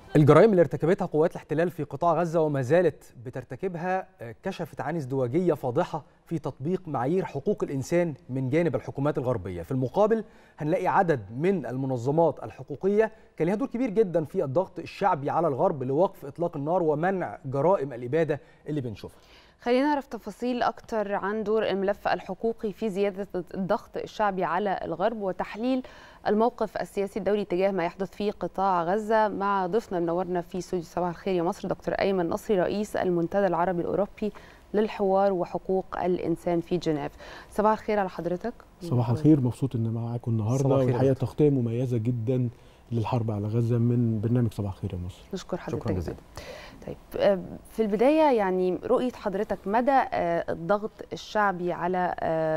الجرائم اللي ارتكبتها قوات الاحتلال في قطاع غزة وما زالت بترتكبها كشفت عن ازدواجية فاضحة في تطبيق معايير حقوق الإنسان من جانب الحكومات الغربية في المقابل هنلاقي عدد من المنظمات الحقوقية كان لها دور كبير جدا في الضغط الشعبي على الغرب لوقف إطلاق النار ومنع جرائم الإبادة اللي بنشوفها خلينا نعرف تفاصيل أكتر عن دور الملف الحقوقي في زيادة الضغط الشعبي على الغرب وتحليل الموقف السياسي الدولي تجاه ما يحدث في قطاع غزة مع ضيفنا منورنا في استوديو صباح الخير يا مصر دكتور أيمن نصري رئيس المنتدى العربي الأوروبي للحوار وحقوق الإنسان في جنيف صباح الخير على حضرتك صباح الخير مبسوط ان معاكم النهارده والحقيقه تغطيه مميزه جدا للحرب على غزه من برنامج صباح الخير يا مصر نشكر حضرتك جدا طيب في البدايه يعني رؤيه حضرتك مدى الضغط الشعبي على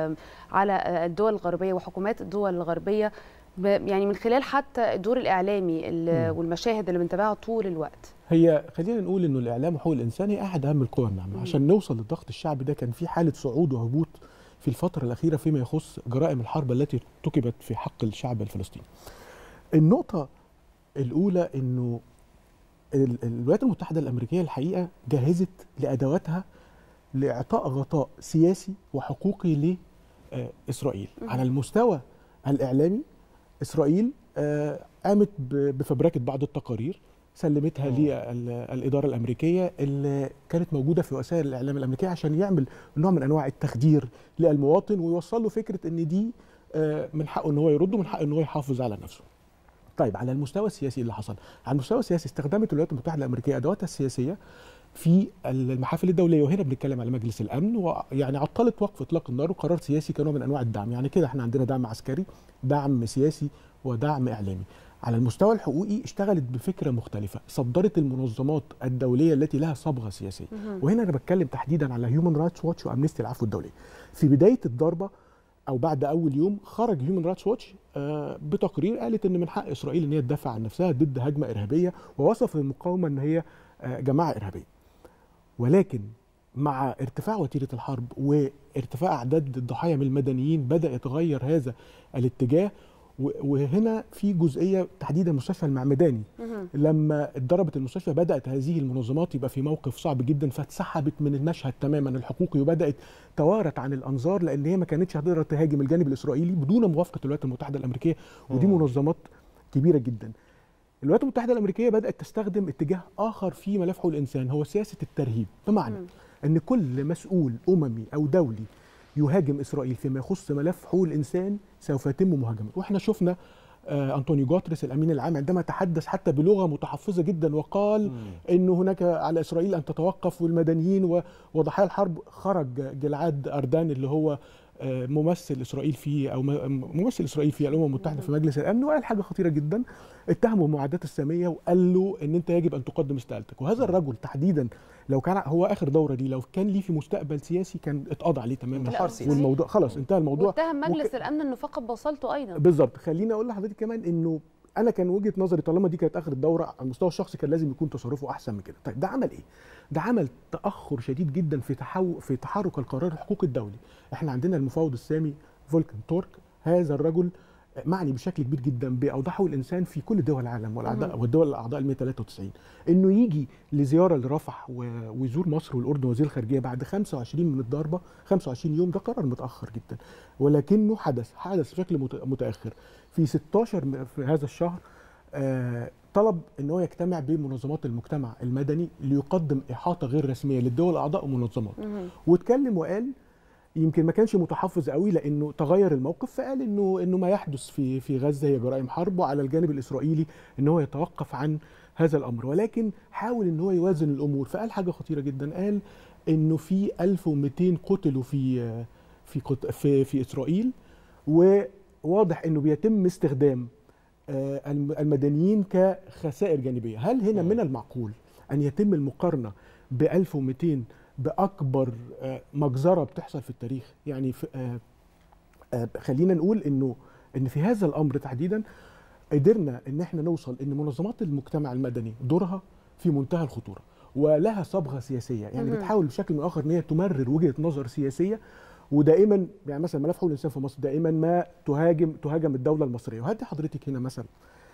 على الدول الغربيه وحكومات الدول الغربيه يعني من خلال حتى الدور الاعلامي والمشاهد اللي بنتابعها طول الوقت هي خلينا نقول انه الاعلام وحقوق الانسان هي احد اهم القوى الناعمه عشان نوصل للضغط الشعبي ده كان في حاله صعود وهبوط في الفتره الاخيره فيما يخص جرائم الحرب التي ارتكبت في حق الشعب الفلسطيني النقطه الاولى انه الولايات المتحده الامريكيه الحقيقه جهزت لادواتها لاعطاء غطاء سياسي وحقوقي لاسرائيل على المستوى الاعلامي اسرائيل قامت بفبركه بعض التقارير سلمتها للاداره الامريكيه اللي كانت موجوده في وسائل الاعلام الامريكيه عشان يعمل نوع من انواع التخدير للمواطن ويوصل له فكره ان دي من حقه ان هو يرد ومن حقه ان هو يحافظ على نفسه. طيب على المستوى السياسي اللي حصل على المستوى السياسي استخدمت الولايات المتحده الامريكيه ادواتها السياسيه في المحافل الدوليه وهنا بنتكلم على مجلس الامن ويعني عطلت وقف اطلاق النار وقرار سياسي كنوع من انواع الدعم يعني كده احنا عندنا دعم عسكري دعم سياسي ودعم اعلامي على المستوى الحقوقي اشتغلت بفكره مختلفه صدرت المنظمات الدوليه التي لها صبغه سياسيه وهنا انا بتكلم تحديدا على هيومن رايتس واتش وامنستي العفو الدوليه في بدايه الضربه او بعد اول يوم خرج هيومن رايتس واتش بتقرير قالت ان من حق اسرائيل ان هي تدافع عن نفسها ضد هجمه ارهابيه ووصف المقاومه ان هي جماعه ارهابيه ولكن مع ارتفاع وتيره الحرب وارتفاع اعداد الضحايا من المدنيين بدا يتغير هذا الاتجاه وهنا في جزئيه تحديدا مستشفى المعمداني لما اتضربت المستشفى بدات هذه المنظمات يبقى في موقف صعب جدا فاتسحبت من المشهد تماما الحقوقي وبدات توارت عن الانظار لان هي ما كانتش هتقدر تهاجم الجانب الاسرائيلي بدون موافقه الولايات المتحده الامريكيه ودي منظمات كبيره جدا الولايات المتحده الامريكيه بدات تستخدم اتجاه اخر في ملف حقوق الانسان هو سياسه الترهيب بمعنى ان كل مسؤول اممي او دولي يهاجم اسرائيل فيما يخص ملف حقوق الانسان سوف يتم مهاجمته واحنا شفنا آه انطونيو جوتريس الامين العام عندما تحدث حتى بلغه متحفظه جدا وقال مم. ان هناك على اسرائيل ان تتوقف والمدنيين وضحايا الحرب خرج جلعاد اردان اللي هو آه ممثل اسرائيل في او ممثل اسرائيل في الامم المتحده في مجلس الامن وقال حاجه خطيره جدا اتهمه المعادات الساميه وقال له ان انت يجب ان تقدم استقالتك وهذا الرجل تحديدا لو كان هو اخر دوره دي لو كان ليه في مستقبل سياسي كان اتقضى عليه تماما والموضوع خلاص انتهى الموضوع واتهم مجلس وك... الامن انه فقد بصلته ايضا بالظبط خليني اقول لحضرتك كمان انه انا كان وجهه نظري طالما دي كانت اخر الدوره على المستوى الشخصي كان لازم يكون تصرفه احسن من كده طيب ده عمل ايه ده عمل تاخر شديد جدا في تحو... في تحرك القرار الحقوقي الدولي احنا عندنا المفوض السامي فولكن تورك هذا الرجل معني بشكل كبير جدا باوضاع حقوق الانسان في كل دول العالم والاعضاء والدول الاعضاء ال 193 انه يجي لزياره لرفح ويزور مصر والاردن وزير الخارجيه بعد 25 من الضربه 25 يوم ده قرار متاخر جدا ولكنه حدث حدث بشكل متاخر في 16 في هذا الشهر آه طلب ان هو يجتمع بمنظمات المجتمع المدني ليقدم احاطه غير رسميه للدول الاعضاء ومنظمات واتكلم وقال يمكن ما كانش متحفظ قوي لانه تغير الموقف فقال انه انه ما يحدث في في غزه هي جرائم حرب وعلى الجانب الاسرائيلي ان هو يتوقف عن هذا الامر ولكن حاول ان هو يوازن الامور فقال حاجه خطيره جدا قال انه في 1200 قتلوا في في في, في اسرائيل وواضح انه بيتم استخدام المدنيين كخسائر جانبيه هل هنا من المعقول ان يتم المقارنه ب 1200 باكبر مجزره بتحصل في التاريخ يعني في خلينا نقول انه ان في هذا الامر تحديدا قدرنا ان احنا نوصل ان منظمات المجتمع المدني دورها في منتهى الخطوره ولها صبغه سياسيه يعني بتحاول بشكل من اخر ان هي تمرر وجهه نظر سياسيه ودائما يعني مثلا ملف حقوق الانسان في مصر دائما ما تهاجم تهاجم الدوله المصريه وهدي حضرتك هنا مثلا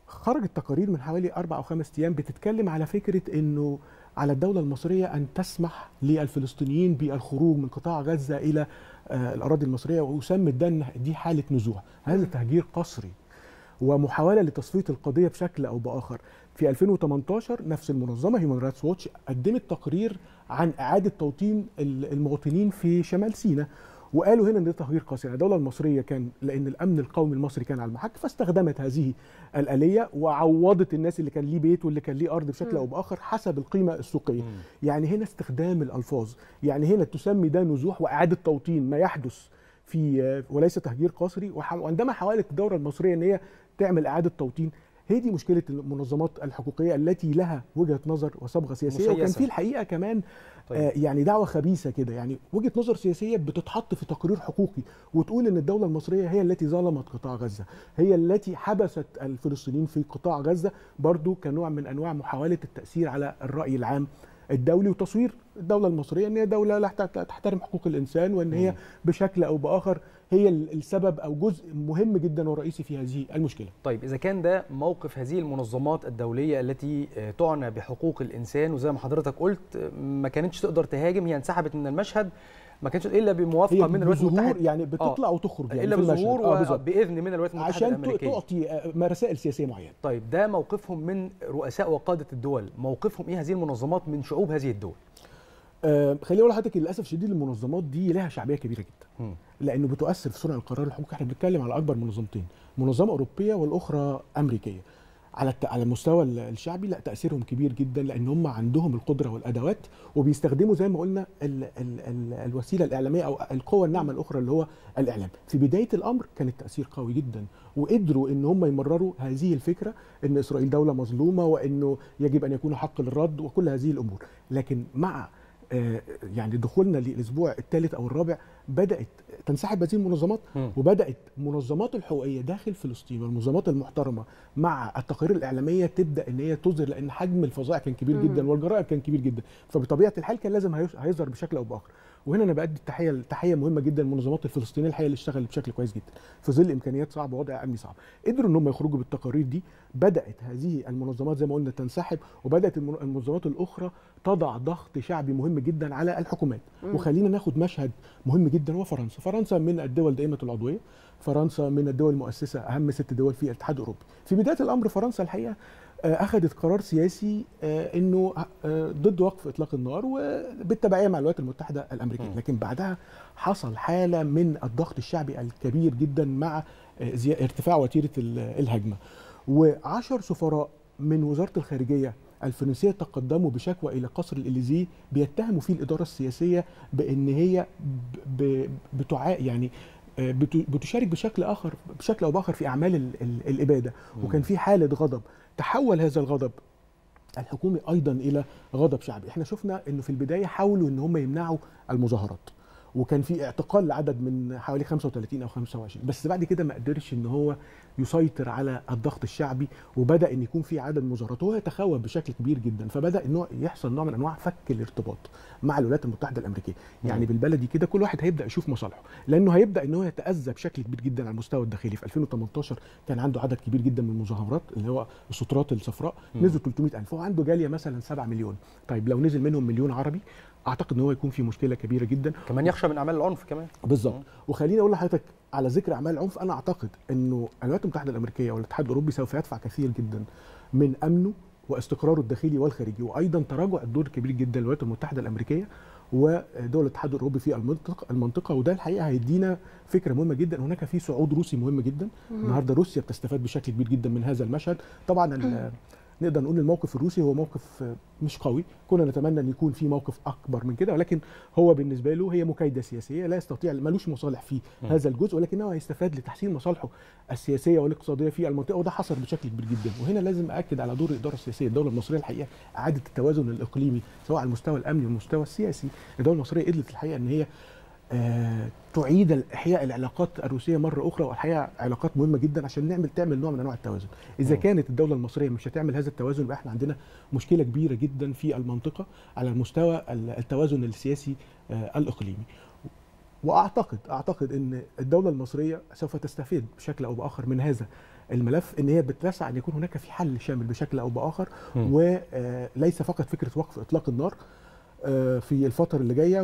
خرجت تقارير من حوالي اربع او خمس ايام بتتكلم على فكره انه على الدوله المصريه ان تسمح للفلسطينيين بالخروج من قطاع غزه الى آه، الاراضي المصريه وسمت ده ان دي حاله نزوح هذا تهجير قسري ومحاوله لتصفيه القضيه بشكل او باخر في 2018 نفس المنظمه هيومن رايتس ووتش قدمت تقرير عن اعاده توطين ال- المواطنين في شمال سيناء وقالوا هنا ان ده تهجير قاسي يعني الدوله المصريه كان لان الامن القومي المصري كان على المحك فاستخدمت هذه الاليه وعوضت الناس اللي كان ليه بيت واللي كان ليه ارض بشكل مم. او باخر حسب القيمه السوقيه يعني هنا استخدام الالفاظ يعني هنا تسمي ده نزوح واعاده توطين ما يحدث في وليس تهجير قسري وح- وعندما حاولت الدوله المصريه ان هي تعمل اعاده توطين هي دي مشكله المنظمات الحقوقيه التي لها وجهه نظر وصبغه سياسيه وكان مسيسة. في الحقيقه كمان طيب. آه يعني دعوه خبيثه كده يعني وجهه نظر سياسيه بتتحط في تقرير حقوقي وتقول ان الدوله المصريه هي التي ظلمت قطاع غزه هي التي حبست الفلسطينيين في قطاع غزه برضو كنوع من انواع محاوله التاثير على الراي العام الدولي وتصوير الدوله المصريه ان هي دوله لا تحت- تحترم حقوق الانسان وان هي مم. بشكل او باخر هي ال- السبب او جزء مهم جدا ورئيسي في هذه المشكله طيب إذا كان ده موقف هذه المنظمات الدولية التي آه، تعنى بحقوق الإنسان وزي ما حضرتك قلت آه، ما كانتش تقدر تهاجم هي انسحبت من المشهد ما كانتش إلا بموافقة هي من الولايات بظهور المتحدة يعني بتطلع وتخرج يعني إلا في المشهد. بظهور آه بالظبط. وبإذن من الولايات المتحدة عشان ت- الأمريكية تعطي آه، رسائل سياسيه معينه طيب ده موقفهم من رؤساء وقادة الدول موقفهم إيه هذه المنظمات من شعوب هذه الدول آه خليني اقول لحضرتك للاسف الشديد المنظمات دي لها شعبيه كبيره جدا مم. لانه بتؤثر في صنع القرار الحقوقي احنا بنتكلم على اكبر منظمتين منظمه اوروبيه والاخرى امريكيه على الت... على المستوى ال- الشعبي لا تاثيرهم كبير جدا لان هم عندهم القدره والادوات وبيستخدموا زي ما قلنا ال... ال... ال... الوسيله الاعلاميه او القوه الناعمه الاخرى اللي هو الاعلام في بدايه الامر كان التاثير قوي جدا وقدروا ان هم يمرروا هذه الفكره ان اسرائيل دوله مظلومه وانه يجب ان يكون حق للرد وكل هذه الامور لكن مع آه، يعني دخولنا للاسبوع الثالث او الرابع بدات تنسحب هذه المنظمات مم. وبدات منظمات الحقوقيه داخل فلسطين والمنظمات المحترمه مع التقارير الاعلاميه تبدا ان هي تظهر لان حجم الفظائع كان كبير مم. جدا والجرائم كان كبير جدا فبطبيعه الحال كان لازم هيظ- هيظهر بشكل او باخر وهنا انا بادي التحيه تحيه مهمه جدا للمنظمات الفلسطينيه الحقيقه اللي اشتغلت بشكل كويس جدا في ظل امكانيات صعبه ووضع امني صعب قدروا ان هم يخرجوا بالتقارير دي بدات هذه المنظمات زي ما قلنا تنسحب وبدات المن- المنظمات الاخرى تضع ضغط شعبي مهم جدا على الحكومات مم. وخلينا ناخد مشهد مهم جدا هو فرنسا فرنسا من الدول دائمه العضويه فرنسا من الدول المؤسسه اهم ست دول في الاتحاد الاوروبي في بدايه الامر فرنسا الحقيقه آه، اخذت قرار سياسي آه، انه آه، ضد وقف اطلاق النار وبالتبعيه مع الولايات المتحده الامريكيه مم. لكن بعدها حصل حاله من الضغط الشعبي الكبير جدا مع آه، زي- ارتفاع وتيره ال- الهجمه وعشر سفراء من وزاره الخارجيه الفرنسيه تقدموا بشكوى الى قصر الاليزيه بيتهموا فيه الاداره السياسيه بان هي ب- ب- بتعا يعني آه، بت- بتشارك بشكل اخر بشكل او باخر في اعمال ال- ال- الاباده وكان في حاله غضب تحول هذا الغضب الحكومي ايضا الى غضب شعبي احنا شفنا انه في البدايه حاولوا ان هم يمنعوا المظاهرات وكان في اعتقال لعدد من حوالي 35 او 25 بس بعد كده ما قدرش ان هو يسيطر على الضغط الشعبي وبدا ان يكون في عدد مظاهرات وهو يتخوف بشكل كبير جدا فبدا انه يحصل نوع من انواع فك الارتباط مع الولايات المتحده الامريكيه يعني مم. بالبلدي كده كل واحد هيبدا يشوف مصالحه لانه هيبدا ان هو يتاذى بشكل كبير جدا على المستوى الداخلي في 2018 كان عنده عدد كبير جدا من المظاهرات اللي هو السترات الصفراء مم. نزلوا 300000 هو عنده جاليه مثلا 7 مليون طيب لو نزل منهم مليون عربي اعتقد ان هو يكون في مشكله كبيره جدا كمان يخشى من أعمال العنف كمان بالظبط وخليني اقول لحضرتك على ذكر اعمال العنف انا اعتقد انه الولايات المتحده الامريكيه والاتحاد الاوروبي سوف يدفع كثير جدا من امنه واستقراره الداخلي والخارجي وايضا تراجع الدور الكبير جدا للولايات المتحده الامريكيه ودول الاتحاد الاوروبي في المنطقه المنطقه وده الحقيقه هيدينا فكره مهمه جدا هناك في صعود روسي مهم جدا النهارده روسيا بتستفاد بشكل كبير جدا من هذا المشهد طبعا ال- نقدر نقول الموقف الروسي هو موقف آه، مش قوي كنا نتمنى ان يكون في موقف اكبر من كده ولكن هو بالنسبه له هي مكايده سياسيه لا يستطيع ملوش مصالح في مم. هذا الجزء ولكنه هيستفاد لتحسين مصالحه السياسيه والاقتصاديه في المنطقه وده حصل بشكل كبير جدا وهنا لازم اكد على دور الاداره السياسيه الدوله المصريه الحقيقه اعاده التوازن الاقليمي سواء على المستوى الامني والمستوى السياسي الدوله المصريه قدرت الحقيقه ان هي آه، تعيد احياء العلاقات الروسيه مره اخرى والحقيقه علاقات مهمه جدا عشان نعمل تعمل نوع من انواع التوازن اذا مم. كانت الدوله المصريه مش هتعمل هذا التوازن يبقى احنا عندنا مشكله كبيره جدا في المنطقه على المستوى ال- التوازن السياسي آه، الاقليمي واعتقد اعتقد ان الدوله المصريه سوف تستفيد بشكل او باخر من هذا الملف ان هي بتسعى ان يكون هناك في حل شامل بشكل او باخر مم. وليس فقط فكره وقف اطلاق النار آه، في الفتره اللي جايه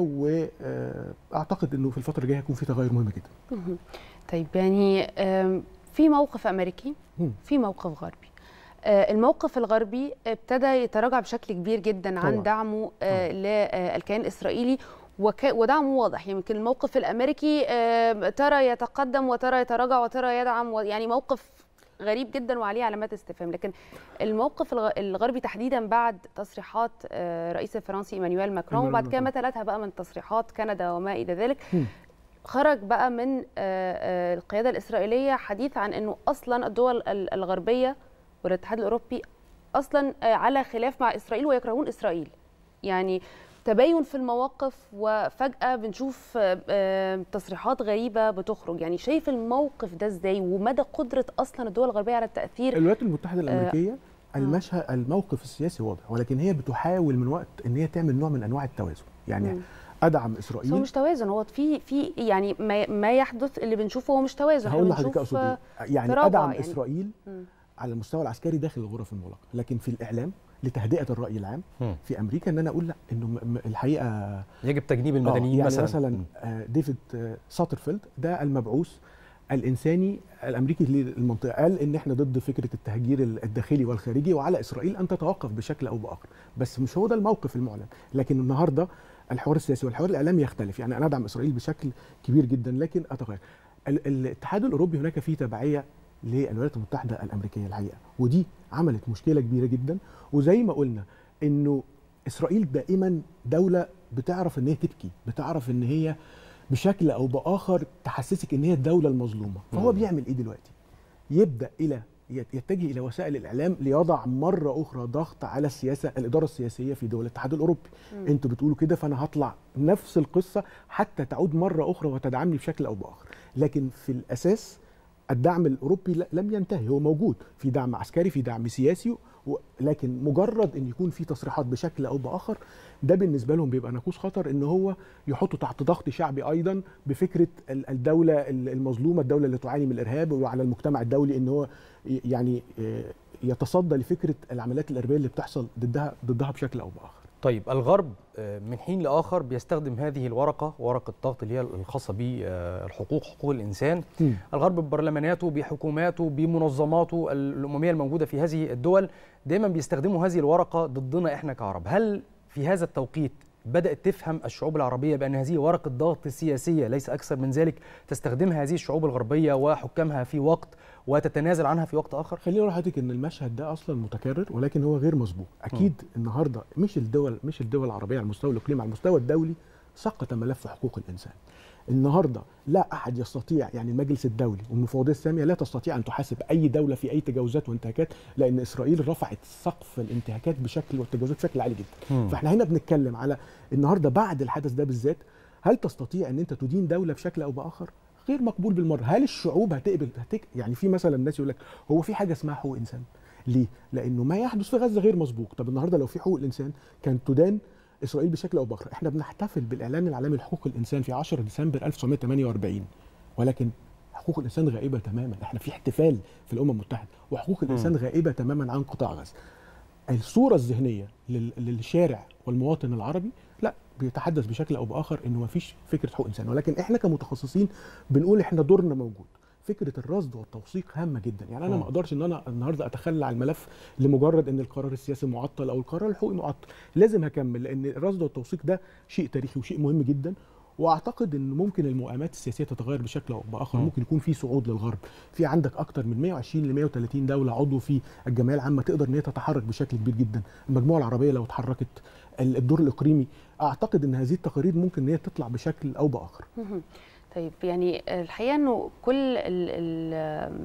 واعتقد انه في الفتره اللي جايه هيكون في تغير مهم جدا مهم. طيب يعني آم، في موقف امريكي مم. في موقف غربي آه، الموقف الغربي ابتدى يتراجع بشكل كبير جدا عن طبعاً. دعمه آه، للكيان الاسرائيلي وك- ودعمه واضح يمكن الموقف الامريكي آه، ترى يتقدم وترى يتراجع وترى يدعم و- يعني موقف غريب جدا وعليه علامات استفهام لكن الموقف الغ- الغربي تحديدا بعد تصريحات آه، الرئيس الفرنسي ايمانويل ماكرون إيمانويل وبعد كده ما ماكرون. تلتها بقى من تصريحات كندا وما الى ذلك مم. خرج بقى من آه، آه، القياده الاسرائيليه حديث عن انه اصلا الدول ال- الغربيه والاتحاد الاوروبي اصلا آه، على خلاف مع اسرائيل ويكرهون اسرائيل يعني تباين في المواقف وفجاه بنشوف آه، آه، تصريحات غريبه بتخرج يعني شايف الموقف ده ازاي ومدى قدره اصلا الدول الغربيه على التاثير الولايات المتحده الامريكيه المشهد الموقف السياسي واضح ولكن هي بتحاول من وقت ان هي تعمل نوع من انواع التوازن يعني مم. ادعم بس هو اسرائيل مش توازن هو في في يعني ما, ما يحدث اللي بنشوفه هو مش توازن إحنا هقول لحضرتك بنشوف، اقصد ايه يعني تراجع ادعم يعني. اسرائيل مم. على المستوى العسكري داخل الغرف المغلقه لكن في الاعلام لتهدئه الراي العام مم. في امريكا ان انا اقول لا انه م- م- الحقيقه يجب تجنيب آه، المدنيين يعني مثلا مثلا مم. آه، ديفيد آه، ساترفيلد ده المبعوث الانساني الامريكي للمنطقه قال ان احنا ضد فكره التهجير الداخلي والخارجي وعلى اسرائيل ان تتوقف بشكل او باخر بس مش هو ده الموقف المعلن لكن النهارده الحوار السياسي والحوار الاعلامي يختلف يعني انا ادعم اسرائيل بشكل كبير جدا لكن اتغير ال- الاتحاد الاوروبي هناك فيه تبعيه للولايات المتحده الامريكيه الحقيقه ودي عملت مشكله كبيره جدا وزي ما قلنا انه اسرائيل دائما دوله بتعرف ان هي تبكي بتعرف ان هي بشكل او باخر تحسسك ان هي الدوله المظلومه فهو مم. بيعمل ايه دلوقتي يبدا الى يت- يتجه الى وسائل الاعلام ليضع مره اخرى ضغط على السياسه الاداره السياسيه في دول الاتحاد الاوروبي مم. انتوا بتقولوا كده فانا هطلع نفس القصه حتى تعود مره اخرى وتدعمني بشكل او باخر لكن في الاساس الدعم الاوروبي ل- لم ينتهي هو موجود في دعم عسكري في دعم سياسي و- لكن مجرد ان يكون في تصريحات بشكل او باخر ده بالنسبه لهم بيبقى ناقوس خطر ان هو يحطوا تحت ضغط شعبي ايضا بفكره ال- الدوله ال- المظلومه الدوله اللي تعاني من الارهاب وعلى المجتمع الدولي ان هو ي- يعني آه، يتصدى لفكره العمليات الارهابيه اللي بتحصل ضدها ضدها بشكل او باخر طيب الغرب آه، من حين لاخر بيستخدم هذه الورقه ورقه الضغط اللي هي الخاصه بالحقوق حقوق الانسان الغرب ببرلماناته بحكوماته بمنظماته الامميه الموجوده في هذه الدول دايما بيستخدموا هذه الورقه ضدنا احنا كعرب هل في هذا التوقيت بدات تفهم الشعوب العربيه بان هذه ورقه ضغط سياسيه ليس اكثر من ذلك تستخدمها هذه الشعوب الغربيه وحكامها في وقت وتتنازل عنها في وقت اخر خليني اقول لحضرتك ان المشهد ده اصلا متكرر ولكن هو غير مسبوق اكيد النهارده مش الدول مش الدول العربيه على المستوى الاقليمي على المستوى الدولي سقط ملف حقوق الانسان النهارده لا احد يستطيع يعني المجلس الدولي والمفوضيه الساميه لا تستطيع ان تحاسب اي دوله في اي تجاوزات وانتهاكات لان اسرائيل رفعت سقف الانتهاكات بشكل والتجاوزات بشكل عالي جدا مم. فاحنا هنا بنتكلم على النهارده بعد الحدث ده بالذات هل تستطيع ان انت تدين دوله بشكل او باخر غير مقبول بالمره هل الشعوب هتقبل هتك يعني في مثلا الناس يقول لك هو في حاجه اسمها حقوق انسان ليه لانه ما يحدث في غزه غير مسبوق طب النهارده لو في حقوق الانسان كانت تدان اسرائيل بشكل او باخر احنا بنحتفل بالاعلان العالمي لحقوق الانسان في 10 ديسمبر 1948 ولكن حقوق الانسان غائبه تماما احنا في احتفال في الامم المتحده وحقوق الانسان غائبه تماما عن قطاع غزه الصوره الذهنيه لل- للشارع والمواطن العربي لا بيتحدث بشكل او باخر انه ما فيش فكره حقوق انسان ولكن احنا كمتخصصين بنقول احنا دورنا موجود فكره الرصد والتوثيق هامه جدا يعني انا مم. ما اقدرش ان انا النهارده اتخلى عن الملف لمجرد ان القرار السياسي معطل او القرار الحقوقي معطل لازم هكمل لان الرصد والتوثيق ده شيء تاريخي وشيء مهم جدا واعتقد ان ممكن المؤامات السياسيه تتغير بشكل او باخر مم. ممكن يكون في صعود للغرب في عندك اكتر من 120 ل 130 دوله عضو في الجمعيه العامه تقدر ان هي تتحرك بشكل كبير جدا المجموعه العربيه لو اتحركت ال- الدور الاقليمي اعتقد ان هذه التقارير ممكن ان هي تطلع بشكل او باخر مهم. طيب يعني الحقيقه انه كل ال ال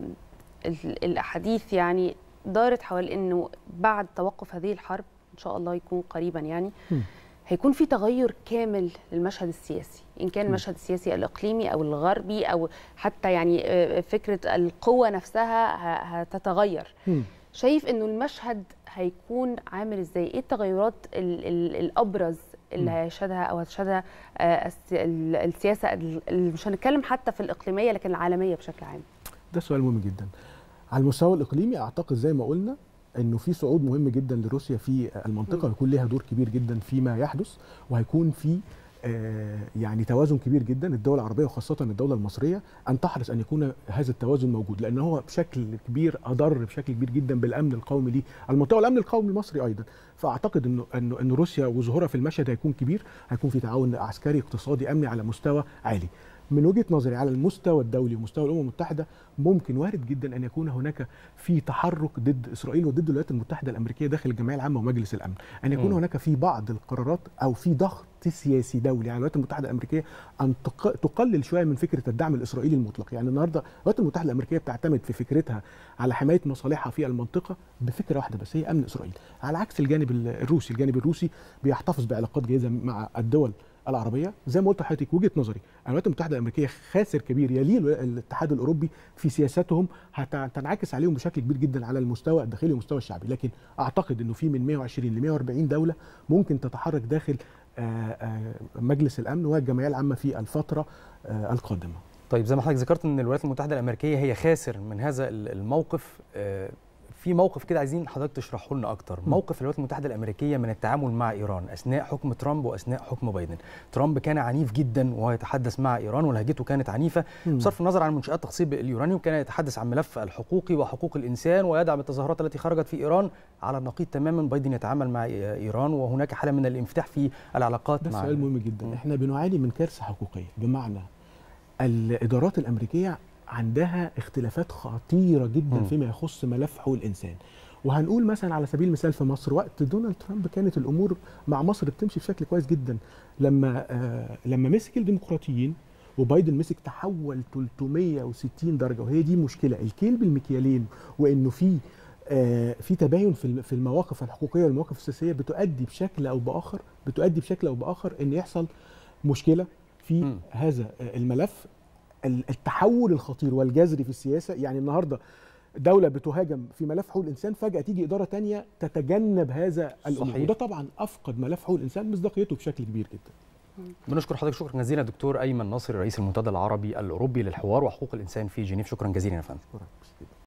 ال الاحاديث يعني دارت حول انه بعد توقف هذه الحرب ان شاء الله يكون قريبا يعني مم. هيكون في تغير كامل للمشهد السياسي ان كان المشهد السياسي الاقليمي او الغربي او حتى يعني آه، فكره القوه نفسها ه- هتتغير مم. شايف انه المشهد هيكون عامل ازاي ايه التغيرات ال ال الابرز اللي مم. هيشهدها او هتشهدها آه، الس- ال- السياسه ال- ال- مش هنتكلم حتى في الاقليميه لكن العالميه بشكل عام ده سؤال مهم جدا على المستوى الاقليمي اعتقد زي ما قلنا انه في صعود مهم جدا لروسيا في المنطقه ويكون لها دور كبير جدا فيما يحدث وهيكون في آه، يعني توازن كبير جدا الدول العربيه وخاصه الدوله المصريه ان تحرص ان يكون هذا التوازن موجود لان هو بشكل كبير اضر بشكل كبير جدا بالامن القومي للمنطقه والامن القومي المصري ايضا فاعتقد انه انه ان روسيا وظهورها في المشهد هيكون كبير هيكون في تعاون عسكري اقتصادي امني على مستوى عالي من وجهه نظري على المستوى الدولي ومستوى الامم المتحده ممكن وارد جدا ان يكون هناك في تحرك ضد اسرائيل وضد الولايات المتحده الامريكيه داخل الجمعيه العامه ومجلس الامن ان يكون مم. هناك في بعض القرارات او في ضغط سياسي دولي على الولايات المتحده الامريكيه ان تق- تقلل شويه من فكره الدعم الاسرائيلي المطلق يعني النهارده الولايات المتحده الامريكيه بتعتمد في فكرتها على حمايه مصالحها في المنطقه بفكره واحده بس هي امن اسرائيل على عكس الجانب الروسي الجانب الروسي بيحتفظ بعلاقات جيده مع الدول العربيه زي ما قلت لحضرتك وجهه نظري الولايات المتحده الامريكيه خاسر كبير يليه الو- الاتحاد الاوروبي في سياساتهم هتنعكس عليهم بشكل كبير جدا على المستوى الداخلي والمستوى الشعبي لكن اعتقد انه في من 120 ل 140 دوله ممكن تتحرك داخل آه، آه، مجلس الامن والجمعيه العامه في الفتره آه، القادمه طيب زي ما حضرتك ذكرت ان الولايات المتحده الامريكيه هي خاسر من هذا ال- الموقف آه، في موقف كده عايزين حضرتك تشرحه لنا اكتر موقف الولايات المتحده الامريكيه من التعامل مع ايران اثناء حكم ترامب واثناء حكم بايدن ترامب كان عنيف جدا وهو يتحدث مع ايران ولهجته كانت عنيفه مم. بصرف النظر عن منشات تخصيب اليورانيوم كان يتحدث عن ملف الحقوقي وحقوق الانسان ويدعم التظاهرات التي خرجت في ايران على النقيض تماما بايدن يتعامل مع ايران وهناك حاله من الانفتاح في العلاقات ده مع سؤال مهم جدا مم. احنا بنعاني من كارثه حقوقيه بمعنى الادارات الامريكيه عندها اختلافات خطيره جدا مم. فيما يخص ملف حقوق الانسان وهنقول مثلا على سبيل المثال في مصر وقت دونالد ترامب كانت الامور مع مصر بتمشي بشكل كويس جدا لما آه لما مسك الديمقراطيين وبايدن مسك تحول 360 درجه وهي دي مشكله الكيل بالمكيالين وانه في آه، في تباين في الم- في المواقف الحقوقيه والمواقف السياسيه بتؤدي بشكل او باخر بتؤدي بشكل او باخر ان يحصل مشكله في مم. هذا آه، الملف ال- التحول الخطير والجذري في السياسه يعني النهارده دولة بتهاجم في ملف حقوق الإنسان فجأة تيجي إدارة تانية تتجنب هذا الأمور صحيح. وده طبعا أفقد ملف حقوق الإنسان مصداقيته بشكل كبير جدا بنشكر حضرتك شكرا جزيلا دكتور ايمن ناصر رئيس المنتدى العربي الاوروبي للحوار وحقوق الانسان في جنيف شكرا جزيلا يا فندم شكرا